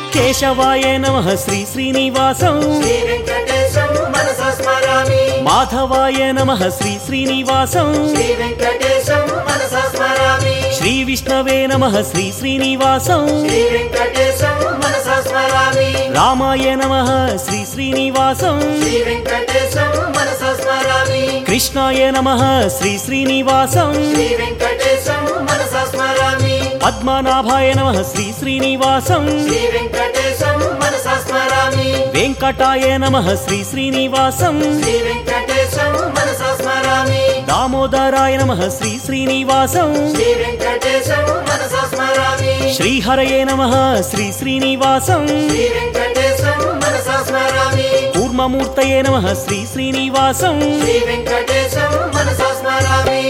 కేశవాయ నమ శ్రీ శ్రీనివాసం శ్రీ వెంకటేశం మనస స్మరామి మాధవాయ నమ శ్రీ శ్రీనివాసం శ్రీ వెంకటేశం మనస స్మరామి శ్రీ విష్ణవే నమ శ్రీ శ్రీనివాసం శ్రీ వెంకటేశం మనస స్మరామి రామాయ నమ శ్రీ శ్రీనివాసం శ్రీ వెంకటేశం మనస స్మరామి కృష్ణాయ నమ శ్రీ శ్రీనివాసం శ్రీ వెంకటేశం మనస స్మరామి పద్మనాభాయ నమ శ్రీ శ్రీనివాసం శ్రీ వెంకటేశం మనస స్మరామి వెంకటాయ నమ శ్రీ శ్రీనివాసం శ్రీ వెంకటేశం మనస స్మరామి దామోదరాయ నమ శ్రీ శ్రీనివాసం శ్రీ వెంకటేశం మనస స్మరామి శ్రీహరయే నమ శ్రీ శ్రీనివాసం శ్రీ వెంకటేశం మనస స్మరామి కూర్మమూర్తయే నమ శ్రీ శ్రీనివాసం శ్రీ వెంకటేశం మనస స్మరామి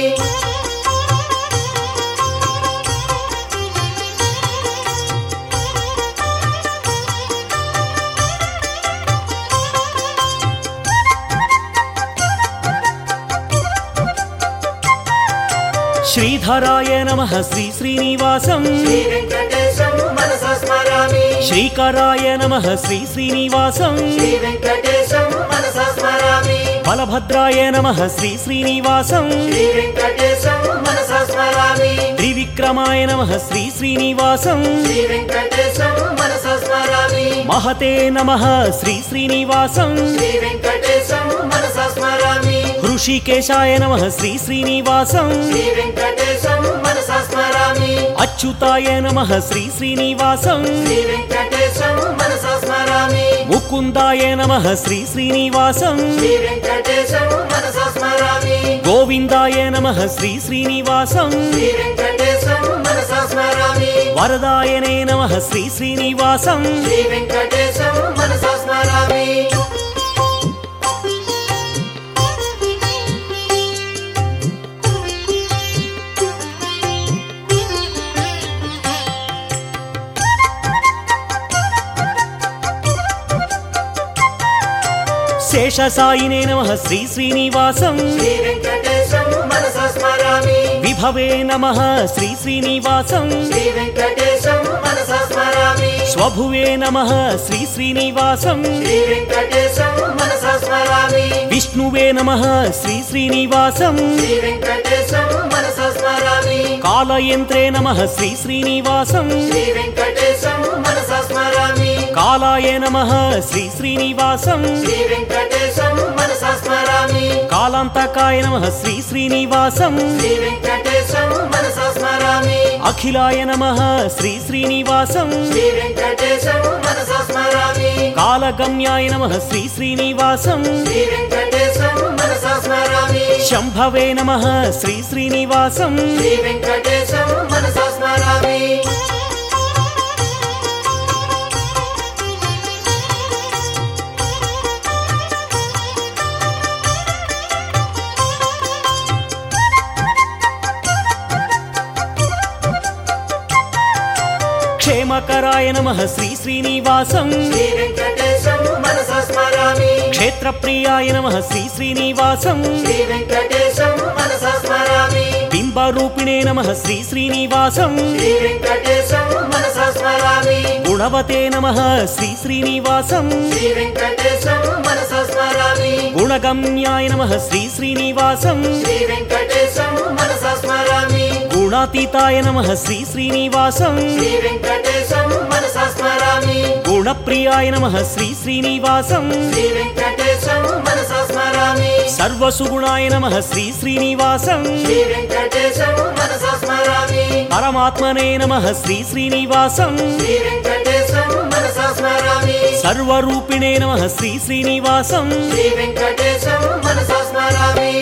శ్రీధరాయ నమ శ్రీ శ్రీనివాసం శ్రీ వెంకటేశం మనస స్మరామి శ్రీకరాయ నమ శ్రీ శ్రీనివాసం శ్రీ వెంకటేశం మనస స్మరామి బలభద్రాయ నమ శ్రీ శ్రీనివాసం శ్రీ వెంకటేశం మనస స్మరామి త్రివిక్రమాయ నమ శ్రీ శ్రీనివాసం శ్రీ వెంకటేశం మనస స్మరామి మహతే నమ శ్రీ శ్రీనివాసం శ్రీ వెంకటేశం మనస స్మరామి హృషికేశాయ నమ శ్రీ శ్రీనివాసం శ్రీ వెంకటేశం మనస స్మరామి అచ్యుతాయ నమ శ్రీ శ్రీనివాసం శ్రీ వెంకటేశం మనస స్మరామి ముకుందాయ నమ శ్రీ శ్రీనివాసం శ్రీ వెంకటేశం మనస స్మరామి గోవిందాయ నమ శ్రీ శ్రీనివాసం శ్రీ వెంకటేశం మనస స్మరామి వరదాయనే నమ శ్రీ శ్రీనివాసం శ్రీ వెంకటేశం మనస స్మరామి శేషసాయినే నమ శ్రీ శ్రీనివాసం శ్రీ వెంకటేశం మనస స్మరామి విభవే నమ శ్రీ శ్రీనివాసం శ్రీ వెంకటేశం మనస స్మరామి స్వభువే నమ శ్రీ శ్రీనివాసం శ్రీ వెంకటేశం మనస స్మరామి విష్ణువే నమ శ్రీ శ్రీనివాసం శ్రీ వెంకటేశం మనస స్మరామి కాలయంత్రే నమ శ్రీ శ్రీనివాసం శ్రీ వెంకటేశం మనస స్మరామి కాలాయ నమ శ్రీ శ్రీనివాసం శ్రీ వెంకటేశం మనస స్మరామి కాలాంతకాయ నమ శ్రీ శ్రీనివాసం శ్రీ వెంకటేశం మనస స్మరామి అఖిలాయ నమ శ్రీ శ్రీనివాసం శ్రీ వెంకటేశం మనస స్మరామి కాలగమ్యాయ నమ శ్రీ శ్రీనివాసం శ్రీ వెంకటేశం మనస స్మరామి శంభవే నమ శ్రీ శ్రీనివాసం శ్రీ వెంకటేశం మనస స్మరామి క్షేమకరాయ నమ శ్రీ శ్రీనివాసం శ్రీ వెంకటేశం మనస స్మరామి క్షేత్రప్రియాయ నమ శ్రీ శ్రీనివాసం శ్రీ వెంకటేశం మనస స్మరామి బింబరూపిణే నమ శ్రీ శ్రీనివాసం శ్రీ వెంకటేశం మనస స్మరామి గుణవతే నమ శ్రీ శ్రీనివాసం శ్రీ వెంకటేశం మనస స్మరామి గుణగమ్యాయ నమ శ్రీ శ్రీనివాసం శ్రీ వెంకటేశం మనస స్మరామి గుణాతీతాయ నమ శ్రీ శ్రీనివాసం శ్రీ వెంకటేశం మనస స్మరామి గుణప్రియాయ నమ శ్రీ శ్రీనివాసం శ్రీ వెంకటేశం మనస స్మరామి సర్వసుగుణాయ నమ శ్రీ శ్రీనివాసం శ్రీ వెంకటేశం మనస స్మరామి పరమాత్మనే నమ శ్రీ శ్రీనివాసం శ్రీ వెంకటేశం మనస స్మరామి సర్వరూపిణే నమ శ్రీ శ్రీనివాసం శ్రీ వెంకటేశం మనస స్మరామి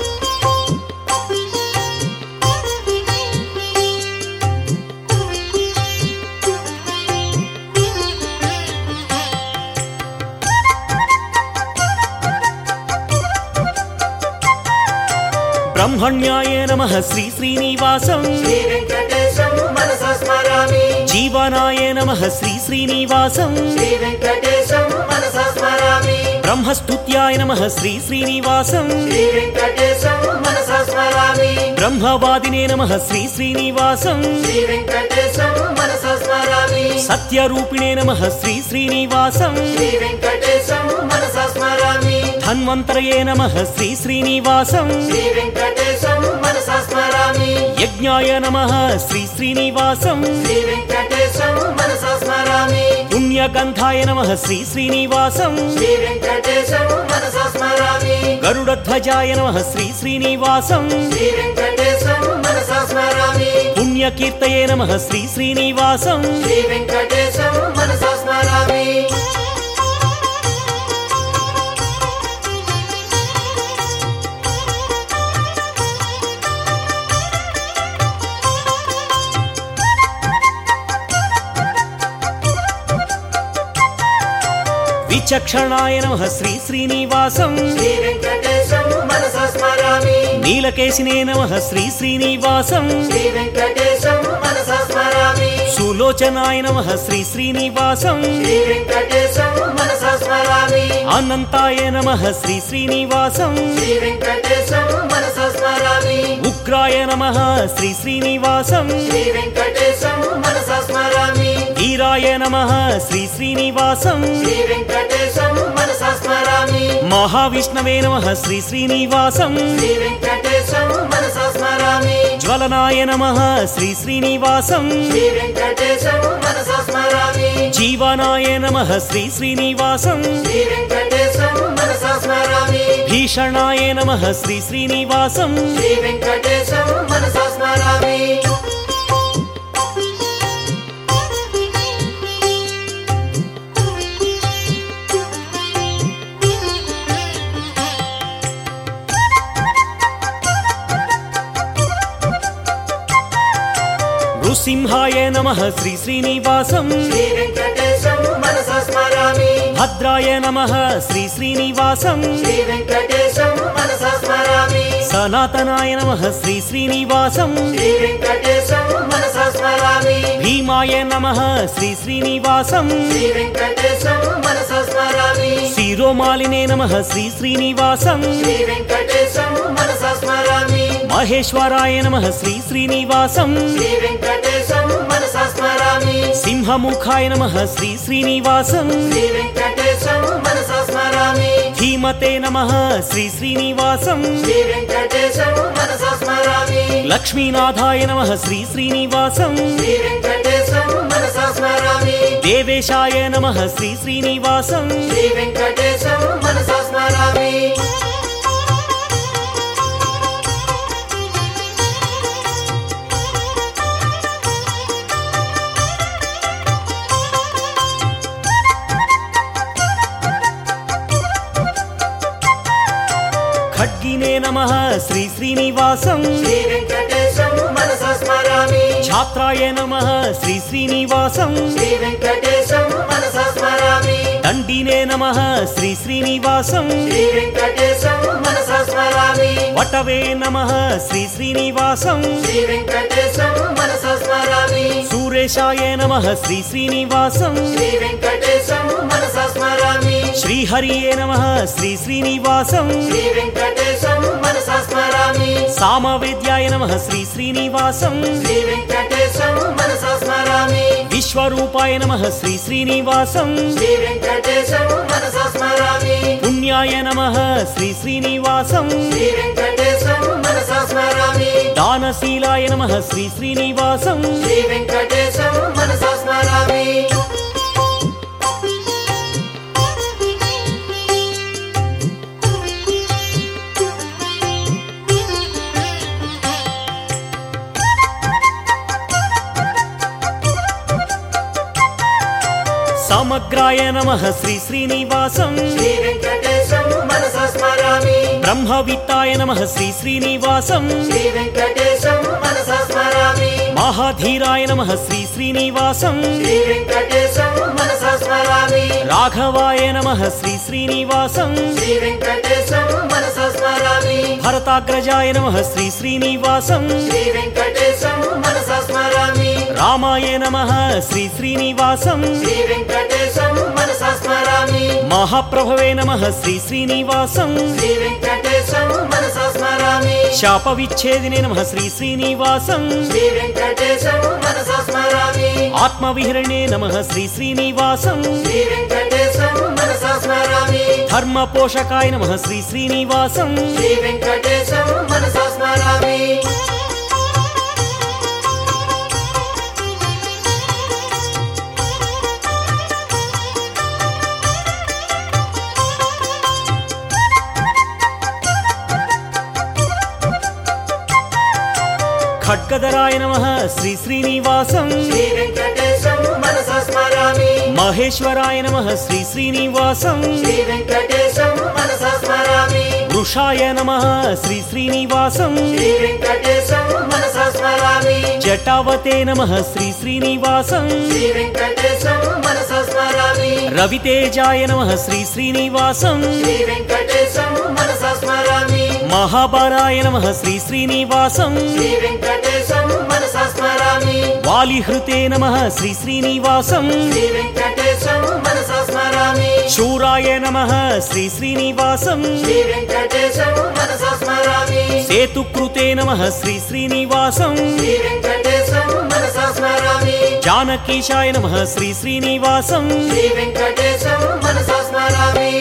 బ్రహ్మణ్యాయ నమ శ్రీ శ్రీనివాసం శ్రీ వెంకటేశం మనస స్మరామి జీవనాయ నమ శ్రీ శ్రీనివాసం శ్రీ వెంకటేశం మనస స్మరామి బ్రహ్మస్తుత్యాయ నమ శ్రీ శ్రీనివాసం శ్రీ వెంకటేశం మనస స్మరామి బ్రహ్మవాదినే నమ శ్రీ శ్రీనివాసం శ్రీ వెంకటేశం మనస స్మరామి సత్యరూపిణే నమ శ్రీ శ్రీనివాసం శ్రీ వెంకటేశం మనసా స్మరామి ధన్వంతరయే నమ శ్రీ శ్రీనివాసం శ్రీ వెంకటేశం మనసా స్మరామి యజ్ఞాయ నమ శ్రీ శ్రీనివాసం శ్రీ వెంకటేశం మనసా స్మరామి పుణ్యగంధాయ నమ శ్రీ శ్రీనివాసం శ్రీ వెంకటేశం మనసా స్మరామి గరుడధ్వజాయ నమ శ్రీ శ్రీనివాసం శ్రీ వెంకటేశం మనసా స్మరామి పుణ్యకీర్తయే నమ శ్రీ శ్రీనివాసం శ్రీ వెంకటేశం మనసా స్మరామి విచక్షణాయ నమ శ్రీ శ్రీనివాసం శ్రీ వెంకటేశం మనసా స్మరామి నీలకేశినే నమ శ్రీ శ్రీనివాసం శ్రీ వెంకటేశం మనసా స్మరామి సులోచనాయ నమ శ్రీ శ్రీనివాసం శ్రీ వెంకటేశం మనసా స్మరామి అనంతాయ నమ శ్రీ శ్రీనివాసం శ్రీ వెంకటేశం మనసా స్మరామి ఉగ్రాయ నమ శ్రీ శ్రీనివాసం శ్రీ వెంకటేశం మనసా స్మరామి వీరాయ నమ శ్రీ శ్రీనివాసం శ్రీ వెంకటేశం మనసా స్మరామి మహావిష్ణవే నమ శ్రీ శ్రీనివాసం శ్రీ వెంకటేశం మనసా స్మరామి జ్వలనాయ నమ శ్రీ శ్రీనివాసం శ్రీ వెంకటేశం మనసా స్మరామి జీవనాయ నమ శ్రీ శ్రీనివాసం శ్రీ వెంకటేశం మనసా స్మరామి భీషణాయ నమ శ్రీ శ్రీనివాసం శ్రీ వెంకటేశం మనసా స్మరామి నృసింహాయ నమ శ్రీ శ్రీనివాసం శ్రీ వెంకటేశం మనసా స్మరామి భద్రాయ నమ శ్రీ శ్రీనివాసం శ్రీ వెంకటేశం మనసా స్మరామి సనాతనాయ నమ శ్రీ శ్రీనివాసం శ్రీ వెంకటేశం మనసా స్మరామి భీమాయ నమ శ్రీ శ్రీనివాసం శ్రీ వెంకటేశం మనసా స్మరామి శిరోమాలినే నమ శ్రీ శ్రీనివాసం శ్రీ వెంకటేశం మనసా స్మరామి మహేశ్వరాయ నమ శ్రీ శ్రీనివాసం శ్రీ వెంకటేశం మనసా స్మరామి సింహముఖాయ నమ శ్రీ శ్రీనివాసం శ్రీ వెంకటేశం మనసా స్మరామి ధీమతే నమ శ్రీ శ్రీనివాసం శ్రీ వెంకటేశం మనసా స్మరామి లక్ష్మీనాథాయ నమ శ్రీ శ్రీనివాసం శ్రీ వెంకటేశం మనసా స్మరామి దేవేశాయ నమ శ్రీ శ్రీనివాసం శ్రీ వెంకటేశం మనసా స్మరామి ఖడ్గినే నమ శ్రీ శ్రీనివాసం శ్రీ వెంకటేశం మనసా స్మరామి ఛాత్రాయ నమ శ్రీ శ్రీనివాసం శ్రీ వెంకటేశం మనసా స్మరామి దండినే నమ శ్రీ శ్రీనివాసం శ్రీ వెంకటేశం మనసా స్మరామి వటవే నమ శ్రీ శ్రీనివాసం శ్రీ వెంకటేశం మనసా స్మరామి సూరేశాయ నమ శ్రీ శ్రీనివాసం శ్రీ వెంకటేశం మనసా స్మరామి శ్రీహరియే నమ శ్రీ శ్రీనివాసం శ్రీ వెంకటేశం మనసా స్మరామి సామవేద్యాయ నమ శ్రీ శ్రీనివాసం శ్రీ వెంకటేశం మనసా స్మరామి విశ్వరూపాయ నమ శ్రీ శ్రీనివాసం శ్రీ వెంకటేశం మనసా స్మరామి పుణ్యాయ నమ శ్రీ శ్రీనివాసం శ్రీ వెంకటేశం మనసా స్మరామి దానశీలాయ నమ శ్రీ శ్రీనివాసం శ్రీ వెంకటేశం మనసా స్మరామి సమగ్రాయ నమ శ్రీ శ్రీనివాసం శ్రీ వెంకటేశం మనసా స్మరామి బ్రహ్మవిత్తాయ నమ శ్రీ శ్రీనివాసం శ్రీ వెంకటేశం మనసా స్మరామి మహాధీరాయ నమ శ్రీ శ్రీనివాసం శ్రీ వెంకటేశం మనసా స్మరామి రాఘవాయ నమ శ్రీ శ్రీనివాసం శ్రీ వెంకటేశం మనసా స్మరామి భరతాగ్రజాయ నమ శ్రీ శ్రీనివాసం శ్రీ వెంకటేశం మనసా స్మరామి రామాయ నమ శ్రీ శ్రీనివాసం శ్రీ వెంకటేశం మనసా స్మరామి మహాప్రభవే నమ శ్రీ శ్రీనివాసం శ్రీ వెంకటేశం మనసా స్మరామి స్మరామి శాప విచ్ఛేదినే నమ శ్రీ శ్రీనివాసం శ్రీ వెంకటేశం మనసా స్మరామి ఆత్మవిహరణే నమ శ్రీ శ్రీనివాసం శ్రీ వెంకటేశం మనసా స్మరామి ధర్మ పోషకాయ నమ శ్రీ శ్రీనివాసం శ్రీ వెంకటేశం మనసా స్మరామి ఖడ్గధరాయ నమ శ్రీ శ్రీనివాసం శ్రీ వెంకటేశం మనసా స్మరామి మహేశ్వరాయ నమ శ్రీ శ్రీనివాసం శ్రీ వెంకటేశం మనసా స్మరామి వృషాయ నమ శ్రీ శ్రీనివాసం శ్రీ వెంకటేశం మనసా స్మరామి జటావతే నమ శ్రీ శ్రీనివాసం శ్రీ వెంకటేశం మనసా స్మరామి రవితేజాయ నమ శ్రీ శ్రీనివాసం శ్రీ వెంకటేశం మనసా స్మరామి మహాబలాయ నమ శ్రీ శ్రీనివాసం శ్రీ వెంకటేశం మనసా స్మరామి వాలిహృతే నమ శ్రీ శ్రీనివాసం శ్రీ వెంకటేశం మనసా స్మరామి శూరాయ నమ శ్రీ శ్రీనివాసం శ్రీ వెంకటేశం మనసా స్మరామి సేతుకృతే నమ శ్రీ శ్రీనివాసం శ్రీ వెంకటేశం మనసా స్మరామి జానకీశాయ నమ శ్రీ శ్రీనివాసం శ్రీ వెంకటేశం మనసా స్మరామి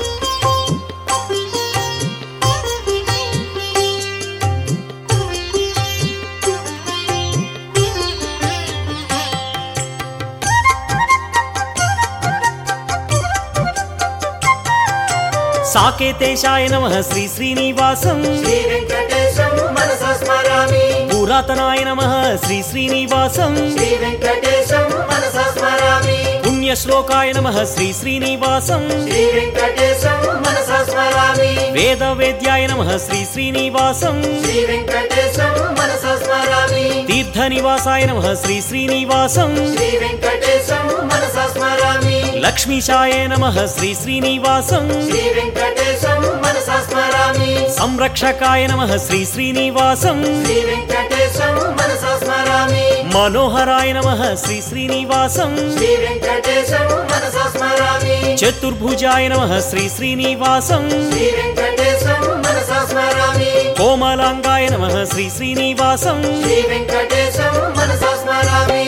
సాకేతేశాయ నమ శ్రీ శ్రీనివాసం శ్రీ వెంకటేశం మనసా స్మరామి పురాతనాయ నమ శ్రీ శ్రీనివాసం శ్రీ వెంకటేశం మనసా స్మరామి పుణ్యశ్లోకాయ నమ శ్రీ శ్రీనివాసం శ్రీ వెంకటేశం మనసా స్మరామి వేద వేద్యాయ నమ శ్రీ శ్రీనివాసం శ్రీ వెంకటేశం మనసా స్మరామి తీర్థ నివాసాయ నమ శ్రీ శ్రీనివాసం శ్రీ వెంకటేశం మనసా స్మరామి లక్ష్మీశాయ నమ శ్రీ శ్రీనివాసం శ్రీ వెంకటేశం మనసా స్మరామి సంరక్షకాయ నమ శ్రీ శ్రీనివాసం శ్రీ వెంకటేశం మనసా స్మరామి మనోహరాయ నమ శ్రీ శ్రీనివాసం శ్రీ వెంకటేశం మనసా స్మరామి చతుర్భుజాయ నమ శ్రీ శ్రీనివాసం శ్రీ వెంకటేశం మనసా స్మరామి కోమలాంగాయ నమ శ్రీ శ్రీనివాసం శ్రీ వెంకటేశం మనసా స్మరామి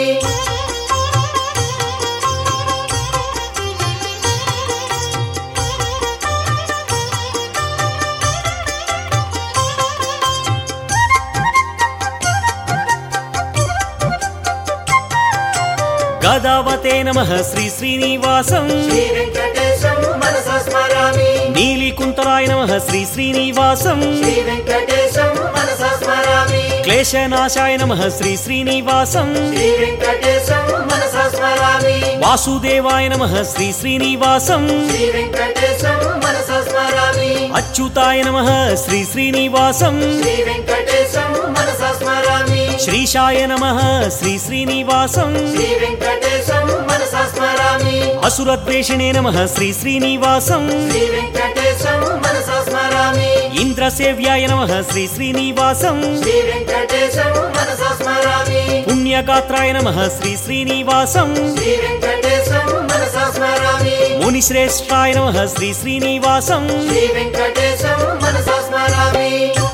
గదావతే నమ శ్రీ శ్రీనివాసం శ్రీ వెంకటేశం మనసా స్మరామి నీలికుంతలాయ నమ శ్రీ శ్రీనివాసం శ్రీ వెంకటేశం మనసా స్మరామి క్లేశనాశాయ నమ శ్రీ శ్రీనివాసం శ్రీ వెంకటేశం మనసా స్మరామి వాసుదేవాయ నమ శ్రీ శ్రీనివాసం శ్రీ వెంకటేశం మనసా స్మరామి అచ్యుతాయ నమ శ్రీ శ్రీనివాసం శ్రీ వెంకటేశం మనసా స్మరామి శ్రీశాయ నమ శ్రీ శ్రీనివాసం శ్రీ వెంకటేశం మనసా స్మరామి అసురద్వేషిణే నమ శ్రీ శ్రీనివాసం శ్రీ వెంకటేశం మనసా స్మరామి ఇంద్రసేవ్యాయ నమ శ్రీ శ్రీనివాసం శ్రీ వెంకటేశం మనసా స్మరామి పుణ్యగాత్రాయ నమ శ్రీ శ్రీనివాసం శ్రీ వెంకటేశం మనసా స్మరామి మునిశ్రేష్టాయ నమ శ్రీ శ్రీనివాసం శ్రీ వెంకటేశం మనసా స్మరామి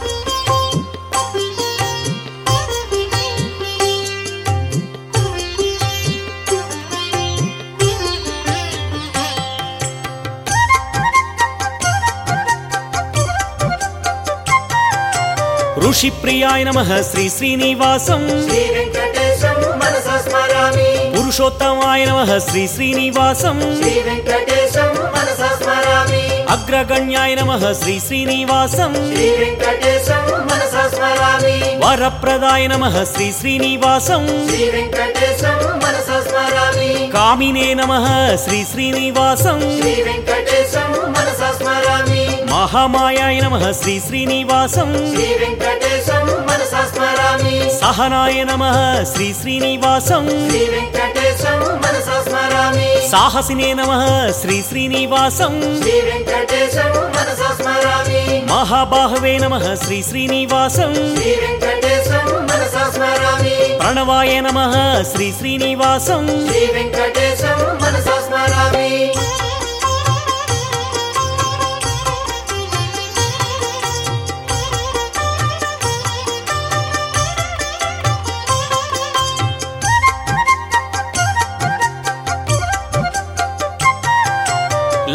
ఋషిప్రియాయ నమ శ్రీ శ్రీనివాసం శ్రీ వెంకటేశం మనసా స్మరామి పురుషోత్తమాయ నమ శ్రీ శ్రీనివాసం శ్రీ వెంకటేశం మనసా స్మరామి అగ్రగణ్యాయ నమ శ్రీ శ్రీనివాసం శ్రీ వెంకటేశం మనసా స్మరామి వరప్రదాయ నమ శ్రీ శ్రీనివాసం శ్రీ వెంకటేశం మనసా స్మరామి కామినే నమ శ్రీ శ్రీనివాసం శ్రీ వెంకటేశం మనసా స్మరామి మహామాయాయ నమ శ్రీ శ్రీనివాసం శ్రీ వెంకటేశం మనసా స్మరామి సహనాయ నమ శ్రీ శ్రీనివాసం శ్రీ వెంకటేశం మనసా స్మరామి సాహసినే నమ శ్రీ శ్రీనివాసం శ్రీ వెంకటేశం మనసా స్మరామి మహాబాహవే నమ శ్రీ శ్రీనివాసం శ్రీ వెంకటేశం మనసా స్మరామి ప్రణవాయ నమ శ్రీ శ్రీనివాసం శ్రీ వెంకటేశం మనసా స్మరామి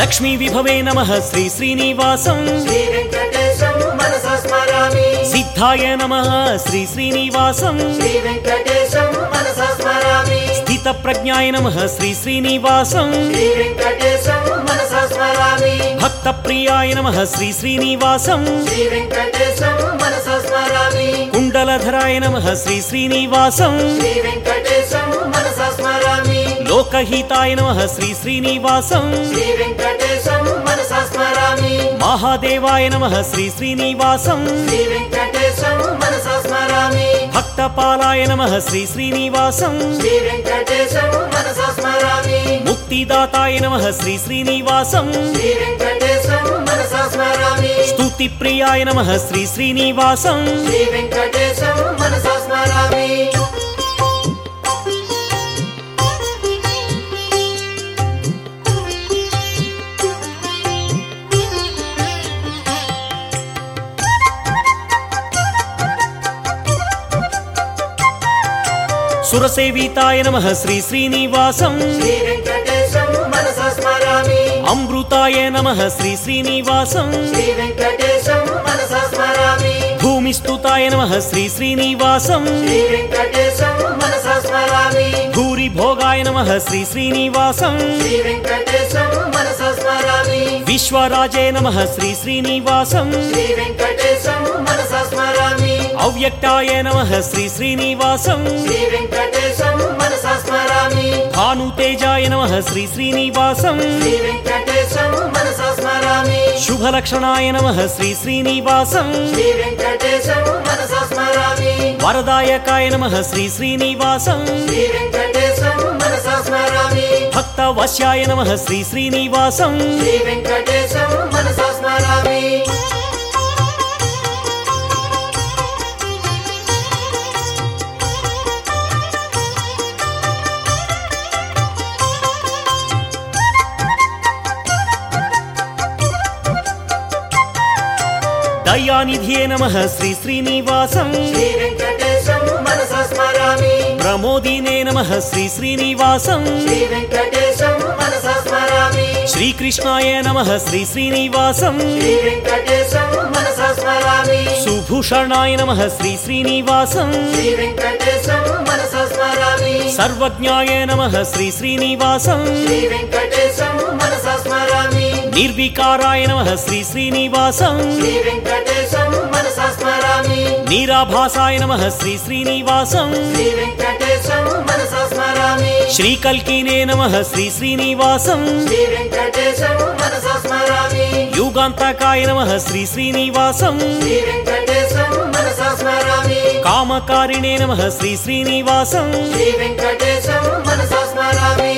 లక్ష్మీ విభవే నమ శ్రీ శ్రీనివాసం శ్రీ వెంకటేశం మనసా స్మరామి సిద్ధాయ నమ శ్రీ శ్రీనివాసం శ్రీ వెంకటేశం మనసా స్మరామి స్థిత ప్రజ్ఞాయ నమ శ్రీ శ్రీనివాసం శ్రీ వెంకటేశం మనసా స్మరామి భక్త ప్రియాయ నమ శ్రీ శ్రీనివాసం శ్రీ వెంకటేశం మనసా స్మరామి కుండలధరాయ నమ శ్రీ శ్రీనివాసం శ్రీ వెంకటేశం మనసా స్మరామి లోకహితాయ నమ శ్రీ శ్రీనివాసం శ్రీ వెంకటేశం మనసా స్మరామి మహాదేవాయ నమ శ్రీ శ్రీనివాసం శ్రీ వెంకటేశం మనసా స్మరామి భక్తపాలాయ నమ శ్రీ శ్రీనివాసం శ్రీ వెంకటేశం మనసా స్మరామి ముక్తిదాతాయ నమ శ్రీ శ్రీనివాసం శ్రీ వెంకటేశం మనసా స్మరామి స్తుతి ప్రియాయ నమ శ్రీ శ్రీనివాసం శ్రీ వెంకటేశం మనసా స్మరామి సురసేవితాయ నమ శ్రీ శ్రీనివాసం శ్రీ వెంకటేశం మనసా స్మరామి అమృతాయ నమ శ్రీ శ్రీనివాసం శ్రీ వెంకటేశం మనసా స్మరామి భూమిస్తుతాయ నమ శ్రీ శ్రీనివాసం శ్రీ వెంకటేశం మనసా స్మరామి భూరి భోగాయ నమ శ్రీ శ్రీనివాసం శ్రీ వెంకటేశం మనసా స్మరామి విశ్వరాజే నమ శ్రీ శ్రీనివాసం శ్రీ వెంకటేశం మనసా స్మరామి అవ్యక్తాయ నమ శ్రీ శ్రీనివాసం శ్రీ వెంకటేశం మనసా స్మరామి భానుతేజాయ నమ శ్రీ శ్రీనివాసం శ్రీ వెంకటేశం మనసా స్మరామి శుభలక్షణాయ నమ శ్రీ శ్రీనివాసం శ్రీ వెంకటేశం మనసా స్మరామి వరదాయకాయ నమ శ్రీ శ్రీనివాసం శ్రీ వెంకటేశం మనసా స్మరామి భక్త వశ్యాయ నమ శ్రీ శ్రీనివాసం శ్రీ వెంకటేశం మనసా స్మరామి దయానిధియే నమ శ్రీ శ్రీనివాసం శ్రీ వెంకటేశం మనసా స్మరామి ప్రమోదినే నమ శ్రీ శ్రీనివాసం శ్రీ వెంకటేశం మనసా స్మరామి శ్రీకృష్ణాయ నమ శ్రీ శ్రీనివాసం శ్రీ వెంకటేశం మనసా స్మరామి సుభూషణాయ నమ శ్రీ శ్రీనివాసం శ్రీ వెంకటేశం మనసా స్మరామి సర్వజ్ఞాయ నమ శ్రీ శ్రీనివాసం శ్రీ వెంకటేశం మనసా స్మరామి నిర్వికారాయ నమ శ్రీ శ్రీనివాసం శ్రీ వెంకటేశం మనసా స్మరామి నీరాభాసాయ నమ శ్రీ శ్రీనివాసం శ్రీ వెంకటేశం మనసా స్మరామి శ్రీకల్కినే నమ శ్రీ శ్రీనివాసం శ్రీ వెంకటేశం మనసా స్మరామి యుగాంతకాయ నమ శ్రీ శ్రీనివాసం శ్రీ వెంకటేశం మనసా స్మరామి కామకారిణే నమ శ్రీ శ్రీనివాసం శ్రీ వెంకటేశం మనసా స్మరామి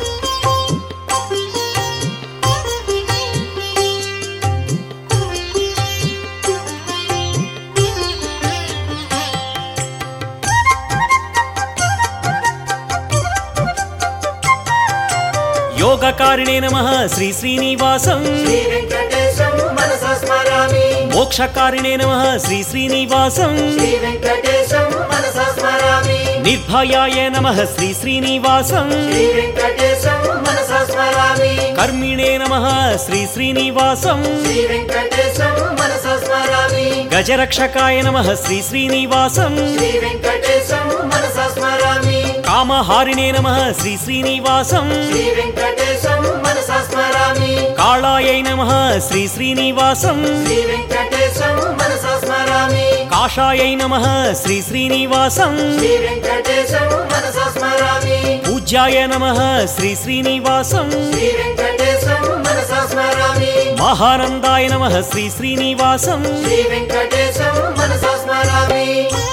యోగకారిణే నమ శ్రీ శ్రీనివాసం శ్రీ వెంకటేశం మనసా స్మరామి మోక్షకారిణే నమ శ్రీ శ్రీనివాసం శ్రీ వెంకటేశం మనసా స్మరామి నిర్భయాయ నమ శ్రీ శ్రీనివాసం శ్రీ వెంకటేశం మనసా స్మరామి కర్మిణే నమ శ్రీ శ్రీనివాసం శ్రీ వెంకటేశం మనసా స్మరామి గజరక్షకాయ నమ శ్రీ శ్రీనివాసం శ్రీ వెంకటేశం మనసా స్మరామి కామహారిణే నమ శ్రీ శ్రీనివాసం శ్రీ వెంకటేశం మనసా స్మరామి కాళాయై నమ శ్రీ శ్రీనివాసం శ్రీ వెంకటేశం మనసా స్మరామి కాషాయై నమ శ్రీ శ్రీనివాసం శ్రీ వెంకటేశం మనసా స్మరామి పూజ్యాయ నమ శ్రీ శ్రీనివాసం శ్రీ వెంకటేశం మనసా స్మరామి మహానందాయ నమ శ్రీ శ్రీనివాసం శ్రీ వెంకటేశం మనసా స్మరామి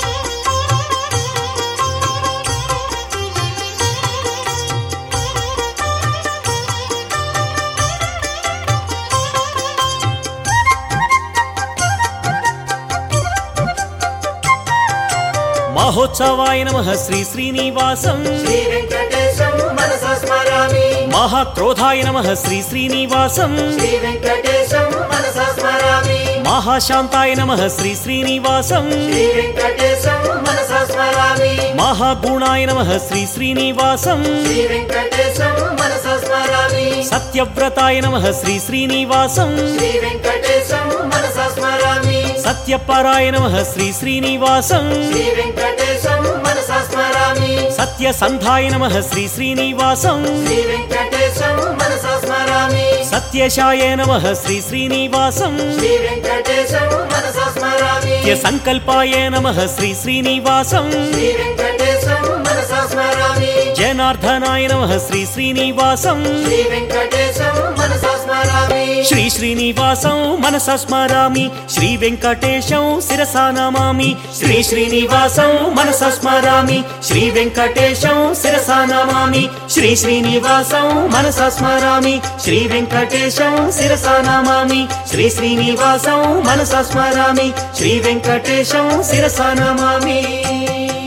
మహోత్సవాయ నమ శ్రీ శ్రీనివాసం శ్రీ వెంకటేశం మనసా స్మరామి మహాక్రోధాయ నమ శ్రీ శ్రీనివాసం శ్రీ వెంకటేశం మనసా స్మరామి మహాశాంతాయ నమ శ్రీ శ్రీనివాసం శ్రీ వెంకటేశం మనసా స్మరామి మహాగుణాయ నమ శ్రీ శ్రీనివాసం శ్రీ వెంకటేశం మనసా స్మరామి సత్యవ్రతాయ నమ శ్రీ శ్రీనివాసం శ్రీ వెంకటేశం మనసా స్మరామి సత్యపరాయ నమ శ్రీ శ్రీనివాసం శ్రీ వెంకటేశం మనసా స్మరామి సత్యసంధాయ నమ శ్రీ శ్రీనివాసం శ్రీ వెంకటేశం మనసా స్మరామి సత్యశాయ నమ శ్రీ శ్రీనివాసం శ్రీ వెంకటేశం మనసా స్మరామి సంకల్పాయ నమ శ్రీ శ్రీనివాసం శ్రీ వెంకటేశం మనసా స్మరామి జనార్దనాయ నమ శ్రీ శ్రీనివాసం శ్రీ వెంకటేశం మనసా స్మరామి శ్రీ శ్రీనివాసం మనస స్మరామి శ్రీ వెంకటేశం శిరసా నమామి శ్రీ శ్రీనివాసం మనస స్మరామి శ్రీ వెంకటేశం శిరసా నమామి శ్రీ శ్రీనివాసం మనస స్మరామి శ్రీ వెంకటేశం శిరసా నమామి శ్రీ శ్రీనివాసం మనస స్మరామి శ్రీ వెంకటేశం శిరసా నమామి